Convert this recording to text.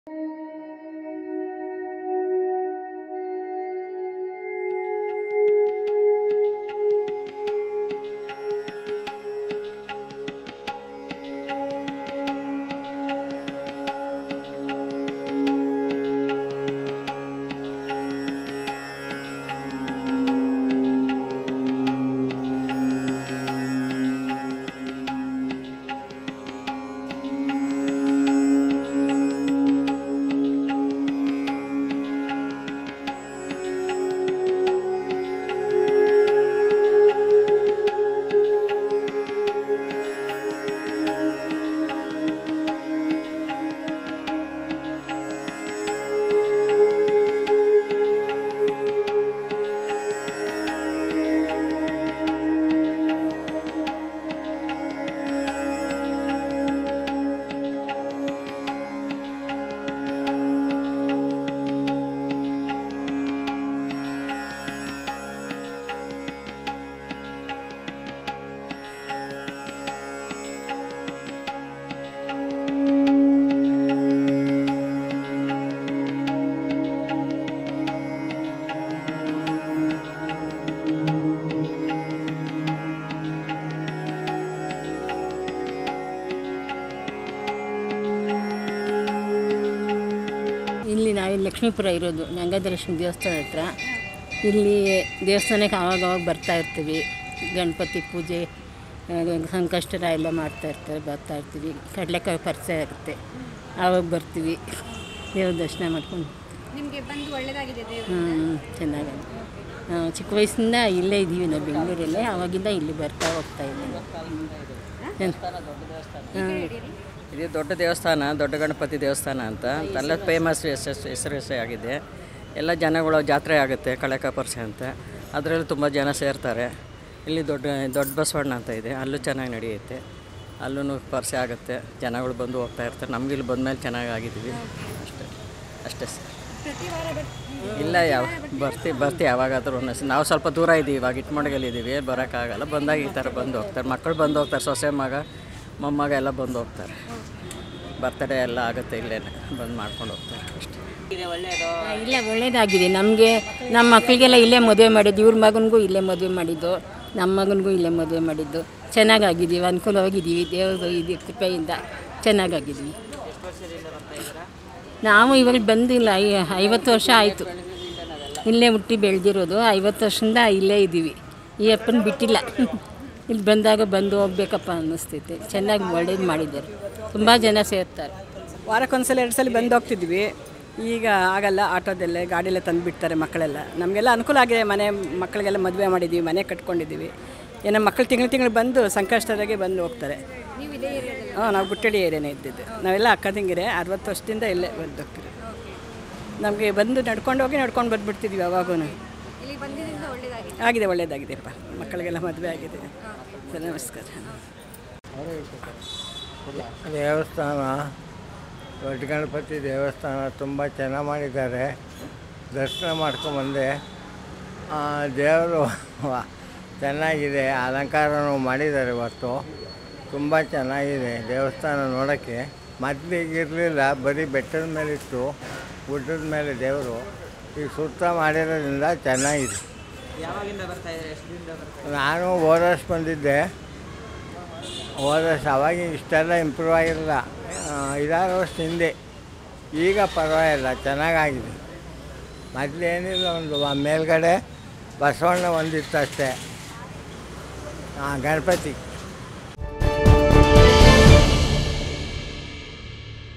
ಇಲ್ಲಿ ನಾವಿಲ್ಲಿ ಲಕ್ಷ್ಮೀಪುರ ಇರೋದು ಗಂಗಾಧರೇಶ್ವರ ದೇವಸ್ಥಾನ ಹತ್ರ ಇಲ್ಲಿ ದೇವಸ್ಥಾನಕ್ಕೆ ಆವಾಗ ಅವಾಗ ಬರ್ತಾ ಇರ್ತೀವಿ ಗಣಪತಿ ಪೂಜೆ ಆ, ಸಂಕಷ್ಟರ ಎಲ್ಲ ಮಾಡ್ತಾ ಇರ್ತಾರೆ ಬರ್ತಾ ಇರ್ತೀವಿ ಕಡಲೆಕಾಯಿ ಪರಿಚಯ ಆಗುತ್ತೆ ಆವಾಗ ಬರ್ತೀವಿ ದೇವ್ರ ದರ್ಶನ ಮಾಡ್ಕೊಂಡು ನಿಮಗೆ ಬಂದು ಒಳ್ಳೇದಾಗಿದೆ ದೇವರು ಹ್ಞೂ ಚೆನ್ನಾಗಿ ನಾವು ಚಿಕ್ಕ ವಯಸ್ಸಿಂದ ಇಲ್ಲೇ ಇದ್ದೀವಿ ನಾವು ಬೆಂಗಳೂರಲ್ಲೇ ಆವಾಗಿಂದ ಇಲ್ಲಿ ಬರ್ತಾ ಹೋಗ್ತಾ ಇದ್ದೀವಿ ಹಾಂ ಇದು ದೊಡ್ಡ ದೇವಸ್ಥಾನ ದೊಡ್ಡ ಗಣಪತಿ ದೇವಸ್ಥಾನ ಅಂತ ಎಲ್ಲ ಫೇಮಸ್ ಹೆಸರು ಹೆಸರು ಆಗಿದೆ ಎಲ್ಲ ಜನಗಳು ಜಾತ್ರೆ ಆಗುತ್ತೆ ಕಳೆಕ ಪರ್ಸೆ ಅಂತ ಅದರಲ್ಲಿ ತುಂಬ ಜನ ಸೇರ್ತಾರೆ ಇಲ್ಲಿ ದೊಡ್ಡ ದೊಡ್ಡ ಬಸವಣ್ಣ ಅಂತ ಇದೆ ಅಲ್ಲೂ ಚೆನ್ನಾಗಿ ನಡೆಯುತ್ತೆ ಅಲ್ಲೂ ಪರ್ಸೆ ಆಗುತ್ತೆ ಜನಗಳು ಬಂದು ಹೋಗ್ತಾ ಇರ್ತಾರೆ ನಮ್ಗೆ ಇಲ್ಲಿ ಬಂದಮೇಲೆ ಚೆನ್ನಾಗಿ ಆಗಿದ್ದೀವಿ ಅಷ್ಟೇ ಅಷ್ಟೇ ಸರ್ ಪ್ರತಿ ವಾರ ಬರ್ತೀವಿ ಇಲ್ಲ ಯಾವ ಬರ್ತೀವಿ ಬರ್ತೀವಿ ಯಾವಾಗಾದ್ರೂ ಒಂದೊಂದು ನಾವು ಸ್ವಲ್ಪ ದೂರ ಇದ್ದೀವಿ ಇವಾಗ ಇಟ್ಮೊಳಗಲ್ಲಿ ಇದ್ದೀವಿ ಬರೋಕ್ಕಾಗಲ್ಲ ಬಂದಾಗ ಈ ಥರ ಬಂದು ಹೋಗ್ತಾರೆ ಮಕ್ಕಳು ಬಂದು ಹೋಗ್ತಾರೆ ಸೊಸೆ ಮಗ ಮೊಮ್ಮಗ ಎಲ್ಲ ಬಂದು ಹೋಗ್ತಾರೆ ಬರ್ತಡೇ ಎಲ್ಲ ಆಗುತ್ತೆ ಇಲ್ಲೇ ಬಂದು ಮಾಡ್ಕೊಂಡು ಹೋಗ್ತಾರೆ ಅಷ್ಟೇ ಇಲ್ಲ ಒಳ್ಳೇದಾಗಿದೆ ನಮಗೆ ನಮ್ಮ ಮಕ್ಕಳಿಗೆಲ್ಲ ಇಲ್ಲೇ ಮದುವೆ ಮಾಡಿದ್ದು ಇವ್ರ ಮಗನಿಗೂ ಇಲ್ಲೇ ಮದುವೆ ಮಾಡಿದ್ದು ನಮ್ಮ ಮಗನಿಗೂ ಇಲ್ಲೇ ಮದುವೆ ಮಾಡಿದ್ದು ಚೆನ್ನಾಗಾಗಿದ್ದೀವಿ ಅನುಕೂಲವಾಗಿದ್ದೀವಿ ದೇವ್ರ ಇದು ಕೃಪೆಯಿಂದ ಚೆನ್ನಾಗಾಗಿದ್ದೀವಿ ನಾವು ಇವಾಗ ಬಂದಿಲ್ಲ ಐ ಐವತ್ತು ವರ್ಷ ಆಯಿತು ಇಲ್ಲೇ ಹುಟ್ಟಿ ಬೆಳೆದಿರೋದು ಐವತ್ತು ವರ್ಷದಿಂದ ಇಲ್ಲೇ ಇದ್ದೀವಿ ಈ ಅಪ್ಪನ ಬಿಟ್ಟಿಲ್ಲ ಇಲ್ಲಿ ಬಂದಾಗ ಬಂದು ಹೋಗ್ಬೇಕಪ್ಪ ಅನ್ನಿಸ್ತೈತೆ ಚೆನ್ನಾಗಿ ಒಳ್ಳೇದು ಮಾಡಿದ್ದಾರೆ ತುಂಬ ಜನ ಸೇರ್ತಾರೆ ವಾರಕ್ಕೊಂದ್ಸಲ ಎರಡು ಸಲ ಬಂದು ಹೋಗ್ತಿದ್ವಿ ಈಗ ಆಗಲ್ಲ ಆಟೋದಲ್ಲೇ ಗಾಡಿಯಲ್ಲೇ ತಂದು ಬಿಡ್ತಾರೆ ಮಕ್ಕಳೆಲ್ಲ ನಮಗೆಲ್ಲ ಅನುಕೂಲ ಆಗಿದೆ ಮನೆ ಮಕ್ಕಳಿಗೆಲ್ಲ ಮದುವೆ ಮಾಡಿದ್ದೀವಿ ಮನೆ ಕಟ್ಕೊಂಡಿದ್ದೀವಿ ಏನೋ ಮಕ್ಕಳು ತಿಂಗಳು ತಿಂಗಳು ಬಂದು ಸಂಕಷ್ಟದಾಗೆ ಬಂದು ಹೋಗ್ತಾರೆ ನೀವು ಇದೇ ಏರಿಯಾದಲ್ಲಿ ಹಾಂ ನಾವು ಗುಟ್ಟಡಿ ಏರಿಯಾನೇ ಇದ್ದಿದ್ದು ನಾವೆಲ್ಲ ಅಕ್ಕ ತಂಗಿರೆ ಅರವತ್ತು ವರ್ಷದಿಂದ ಇಲ್ಲೇ ಬಂದು ಹೋಗ್ತೀವಿ ನಮಗೆ ಬಂದು ನಡ್ಕೊಂಡು ಹೋಗಿ ನಡ್ಕೊಂಡು ಬಂದುಬಿಡ್ತಿದ್ವಿ ಅವಾಗೂ ಇಲ್ಲಿ ಬಂದಿದ್ದರಿಂದ ಒಳ್ಳೇದಾಗಿದೆ ಆಗಿದೆ ಒಳ್ಳೇದಾಗಿದೆಪ್ಪ ಮಕ್ಕಳಿಗೆಲ್ಲ ಮದುವೆ ಆಗಿದೆ ಸರ್ ನಮಸ್ಕಾರ ದೇವಸ್ಥಾನ ದೊಡ್ಡ ಗಣಪತಿ ದೇವಸ್ಥಾನ ತುಂಬ ಚೆನ್ನಾಗಿ ಮಾಡಿದ್ದಾರೆ ದರ್ಶನ ಮಾಡ್ಕೊಂಬಂದೆ ಆ, ದೇವರು ಚೆನ್ನಾಗಿದೆ ಅಲಂಕಾರನೂ ಮಾಡಿದ್ದಾರೆ ಇವತ್ತು ತುಂಬ ಚೆನ್ನಾಗಿದೆ ದೇವಸ್ಥಾನ ನೋಡೋಕ್ಕೆ ಮೊದಲಿಗೆ ಇರಲಿಲ್ಲ ಬರೀ ಬೆಟ್ಟದ ಮೇಲಿತ್ತು ಗುಡ್ಡದ ಮೇಲೆ ದೇವರು ಈಗ ಸುತ್ತ ಮಾಡಿರೋದ್ರಿಂದ ಚೆನ್ನಾಗಿದೆ ನಾನು ಹೋದ ವರ್ಷ ಬಂದಿದ್ದೆ ಹೋದ ವರ್ಷ ಅವಾಗ ಇಷ್ಟೆಲ್ಲ ಇಂಪ್ರೂವ್ ಆಗಿರಲ್ಲ ಆ, ಐದಾರು ವರ್ಷ ಹಿಂದೆ ಈಗ ಪರವಾಗಿಲ್ಲ ಚೆನ್ನಾಗಾಗಿದೆ ಮೊದಲೇನಿಲ್ಲ ಒಂದು ಮೇಲ್ಗಡೆ ಬಸವಣ್ಣ ಒಂದಿತ್ತು ಅಷ್ಟೇ ಹಾಂ ಗಣಪತಿ